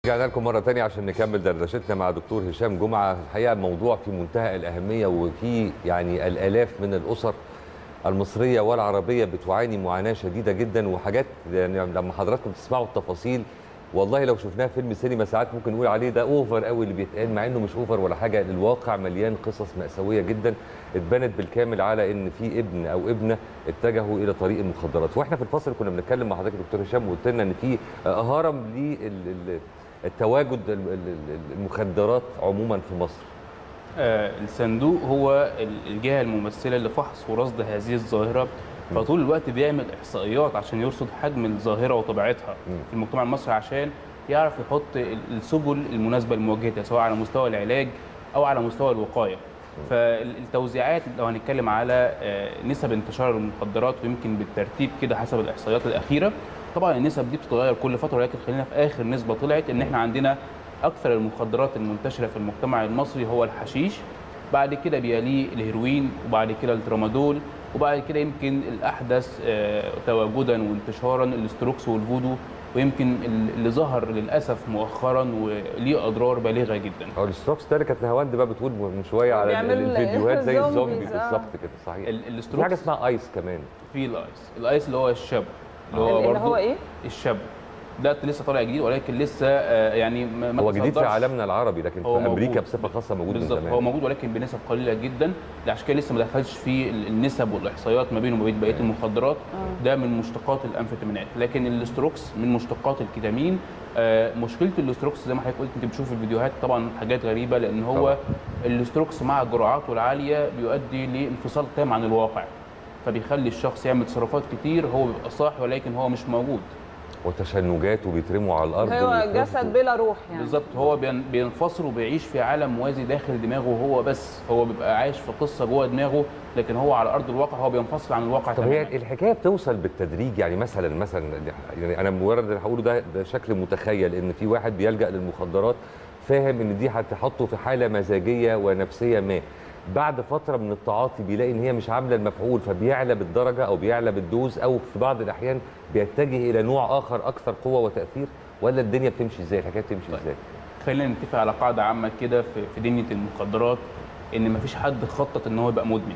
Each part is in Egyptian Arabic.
رجعنا لكم مرة تانية عشان نكمل دردشتنا مع دكتور هشام جمعة الحقيقة الموضوع في منتهى الأهمية وفي يعني الآلاف من الأسر المصرية والعربية بتعاني معاناة شديدة جدا وحاجات يعني لما حضراتكم تسمعوا التفاصيل والله لو شفناها فيلم سينما ساعات ممكن نقول عليه ده اوفر قوي اللي بيتقال مع انه مش اوفر ولا حاجه الواقع مليان قصص مأساويه جدا اتبنت بالكامل على ان في ابن او ابنه اتجهوا الى طريق المخدرات واحنا في الفصل كنا بنتكلم مع حضرتك دكتور هشام وقلت لنا ان في هرم للتواجد المخدرات عموما في مصر آه، الصندوق هو ال- الجهه الممثله لفحص ورصد هذه الظاهره فطول الوقت بيعمل احصائيات عشان يرصد حجم الظاهره وطبيعتها في المجتمع المصري عشان يعرف يحط ال- السبل المناسبه لمواجهتها سواء على مستوى العلاج او على مستوى الوقايه فالتوزيعات لو هنتكلم على آه، نسب انتشار المخدرات ويمكن بالترتيب كده حسب الاحصائيات الاخيره طبعا النسب دي بتتغير كل فتره ولكن خلينا في اخر نسبه طلعت ان احنا عندنا اكثر المخدرات المنتشره في المجتمع المصري هو الحشيش بعد كده بيليه الهيروين وبعد كده الترامادول وبعد كده يمكن الاحدث آه، تواجدا وانتشارا الاستروكس والفودو ويمكن اللي ظهر للاسف مؤخرا وليه اضرار بالغه جدا هو الستروكس ده اللي كانت نهاوند بقى بتقول من شويه على ال- بيعملوا الفيديوهات زي زومبيز، الزومبي آه. بالظبط كده صحيح ال- في حاجه الاستروكس اسمها ايس كمان في الايس الايس اللي هو الشاب اللي هو اللي برضو هو ايه؟ الشاب ده لسه طالع جديد ولكن لسه آه، يعني ما ما هو جديد في تصدرش. عالمنا العربي لكن هو في امريكا موجود. بصفه خاصه موجود من بالظبط زمان هو موجود ولكن بنسب قليله جدا عشان كده لسه ما دخلش في ال- النسب والاحصائيات ما بينه وما بين بقيه المخدرات ده من مشتقات الانفيتامينات لكن الاستروكس من مشتقات الكتامين آه، مشكله الاستروكس زي ما حضرتك قلت انت بتشوف في الفيديوهات طبعا حاجات غريبه لان هو طبعاً. الاستروكس مع جرعاته العاليه بيؤدي لانفصال تام عن الواقع فبيخلي الشخص يعمل تصرفات كتير هو بيبقى صاحي ولكن هو مش موجود وتشنجات وبيترموا على الارض هو ويتنفضوا. جسد بلا روح يعني بالظبط هو بين- بينفصل وبيعيش في عالم موازي داخل دماغه هو بس هو بيبقى عايش في قصه جوه دماغه لكن هو على ارض الواقع هو بينفصل عن الواقع طب تماما هي الحكايه بتوصل بالتدريج يعني مثلا مثلا يعني انا مجرد اللي هقوله ده ده شكل متخيل ان في واحد بيلجا للمخدرات فاهم ان دي هتحطه في حاله مزاجيه ونفسيه ما بعد فتره من التعاطي بيلاقي ان هي مش عامله المفعول فبيعلى بالدرجه او بيعلى بالدوز او في بعض الاحيان بيتجه الى نوع اخر اكثر قوه وتاثير ولا الدنيا بتمشي ازاي الحكايه بتمشي ازاي خلينا نتفق على قاعده عامه كده في في دنيا المخدرات ان مفيش حد خطط ان هو يبقى مدمن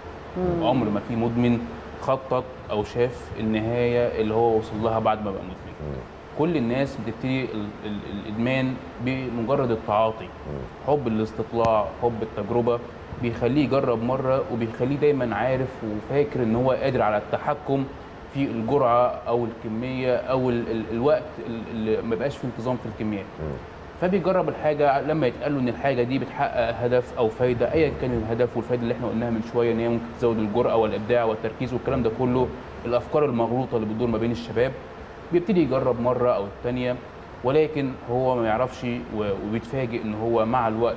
عمر ما في مدمن خطط او شاف النهايه اللي هو وصل لها بعد ما بقى مدمن كل الناس بتبتدي ال- ال- الادمان بمجرد التعاطي حب الاستطلاع حب التجربه بيخليه يجرب مره وبيخليه دايما عارف وفاكر ان هو قادر على التحكم في الجرعه او الكميه او ال ال الوقت ال- اللي ما بقاش فيه انتظام في الكميات فبيجرب الحاجه لما يتقال له ان الحاجه دي بتحقق هدف او فايده ايا كان الهدف والفايده اللي احنا قلناها من شويه ان هي ممكن تزود الجرأه والابداع والتركيز والكلام ده كله الافكار المغلوطه اللي بتدور ما بين الشباب بيبتدي يجرب مره او الثانيه ولكن هو ما يعرفش و- وبيتفاجئ ان هو مع الوقت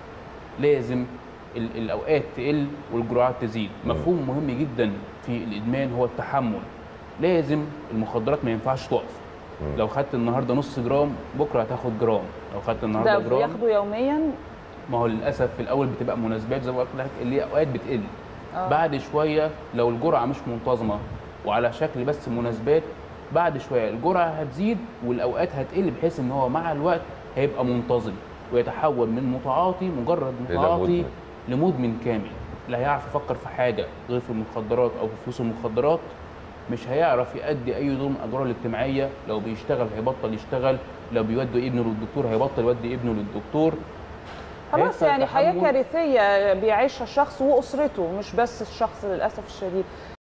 لازم ال- الاوقات تقل والجرعات تزيد مفهوم مهم جدا في الادمان هو التحمل لازم المخدرات ما ينفعش تقف لو خدت النهارده نص جرام بكره هتاخد جرام لو خدت النهارده ده جرام بياخده يوميا ما هو للاسف في الاول بتبقى مناسبات زي ما قلت لك اللي هي اوقات بتقل آه. بعد شويه لو الجرعه مش منتظمه وعلى شكل بس مناسبات بعد شويه الجرعه هتزيد والاوقات هتقل بحيث ان هو مع الوقت هيبقى منتظم ويتحول من متعاطي مجرد إلى متعاطي مدمن. لمدمن كامل لا هيعرف يفكر في حاجه غير في المخدرات او في فلوس المخدرات مش هيعرف يؤدي اي دور من الادوار الاجتماعيه لو بيشتغل هيبطل يشتغل لو بيودي ابنه للدكتور هيبطل يودي ابنه للدكتور خلاص هيحصل يعني حياه تحمل. كارثيه بيعيشها الشخص واسرته مش بس الشخص للاسف الشديد